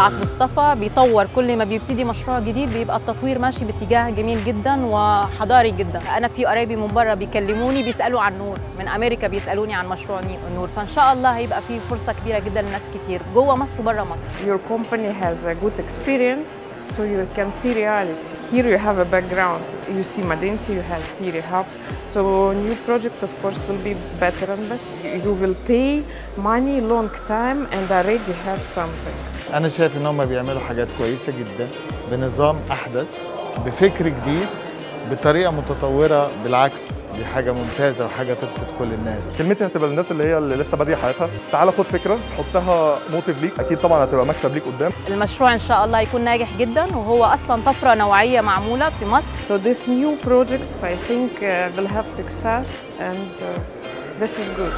طلعت مصطفى بيطور كل ما بيبتدي مشروع جديد بيبقى التطوير ماشي باتجاه جميل جدا وحضاري جدا انا في قرايبي من بره بيكلموني بيسالوا عن نور من امريكا بيسالوني عن مشروع ني- نور فان شاء الله هيبقى في فرصه كبيره جدا لناس كتير جوه مصر وبره مصر Your company has a good experience, so you can see reality. Here you have a background. You see Madinti, you have Siri Hub. So new project, of course, will be better and better. You will pay money long time and already have something. انا شايف ان هم بيعملوا حاجات كويسه جدا بنظام احدث بفكر جديد بطريقه متطوره بالعكس دي حاجه ممتازه وحاجه تبسط كل الناس كلمتي هتبقى للناس اللي هي اللي لسه باديه حياتها تعالى خد فكره حطها موتيف ليك اكيد طبعا هتبقى مكسب ليك قدام المشروع ان شاء الله يكون ناجح جدا وهو اصلا طفره نوعيه معموله في مصر So this new projects, I think, uh, will have success and uh, this is good.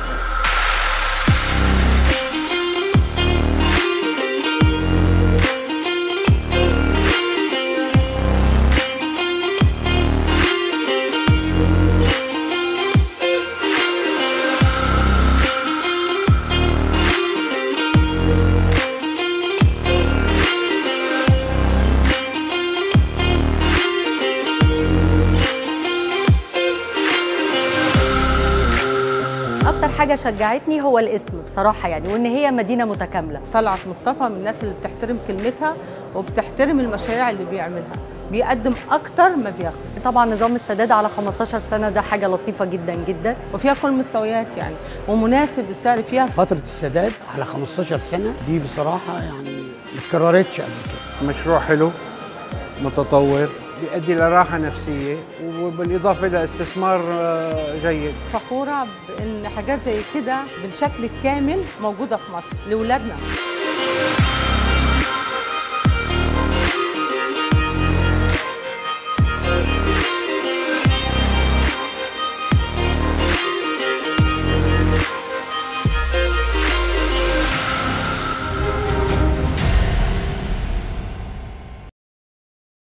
اكتر حاجه شجعتني هو الاسم بصراحه يعني وان هي مدينه متكامله طلعت مصطفى من الناس اللي بتحترم كلمتها وبتحترم المشاريع اللي بيعملها بيقدم اكتر ما بياخد طبعا نظام السداد على 15 سنه ده حاجه لطيفه جدا جدا وفيها كل المستويات يعني ومناسب السعر فيها فترة السداد على 15 سنة دي بصراحة يعني ما اتكررتش قبل كده مشروع حلو متطور بيؤدي لراحة نفسية وبالإضافة إلى استثمار آه، جيد فخوره بان حاجات زي كده بالشكل الكامل موجوده في مصر لاولادنا